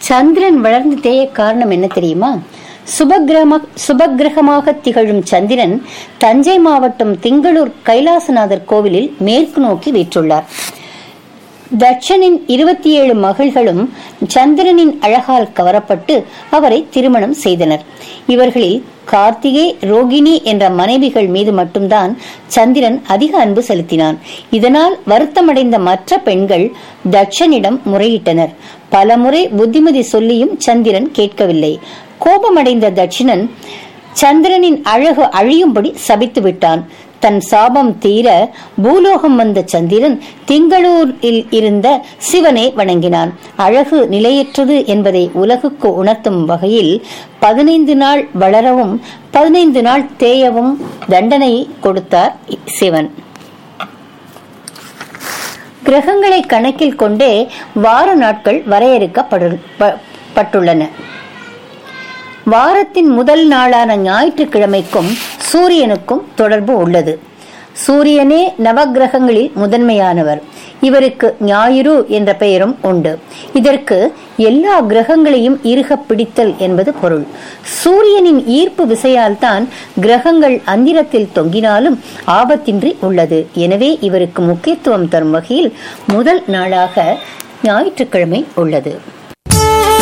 சந்திரன் வளர்ந்து தேய காரணம் என்ன தெரியுமா சுபகிரம சுபகிரகமாக திகழும் சந்திரன் தஞ்சை மாவட்டம் திங்களூர் கைலாசநாதர் கோவிலில் மேற்கு நோக்கி வீற்றுள்ளார் தட்சனின் இருபத்தி ஏழு மகள்களும் சந்திரனின் அழகால் கவரப்பட்டு அவரை திருமணம் செய்தனர் இவர்களில் கார்த்திகே ரோகிணி என்ற மனைவிகள் மீது மட்டும்தான் சந்திரன் அதிக அன்பு செலுத்தினான் இதனால் வருத்தமடைந்த மற்ற பெண்கள் தட்சனிடம் முறையிட்டனர் பலமுறை புத்திமதி சொல்லியும் சந்திரன் கேட்கவில்லை கோபமடைந்த தட்சிணன் சந்திரனின் அழகு அழியும்படி சபித்து விட்டான் தன் சாபம் தீர பூலோகம் வந்த சந்திரன் திங்களூரில் இருந்த சிவனை வணங்கினான் அழகு நிலையற்றது என்பதை உலகுக்கு உணர்த்தும் வகையில் பதினைந்து நாள் வளரவும் பதினைந்து நாள் தேயவும் தண்டனை கொடுத்தார் சிவன் கிரகங்களை கணக்கில் கொண்டே வார நாட்கள் வரையறுக்கப்பட்டுள்ளன வாரத்தின் முதல் நாளான ஞாயிற்றுக்கிழமைக்கும் சூரியனுக்கும் தொடர்பு உள்ளது சூரியனே நவகிரகங்களில் முதன்மையானவர் இவருக்கு ஞாயிறு என்ற பெயரும் உண்டு இதற்கு எல்லா கிரகங்களையும் இருக பிடித்தல் என்பது பொருள் சூரியனின் ஈர்ப்பு விசையால் தான் கிரகங்கள் அந்திரத்தில் தொங்கினாலும் ஆபத்தின்றி உள்ளது எனவே இவருக்கு முக்கியத்துவம் தரும் வகையில் முதல் நாளாக ஞாயிற்றுக்கிழமை உள்ளது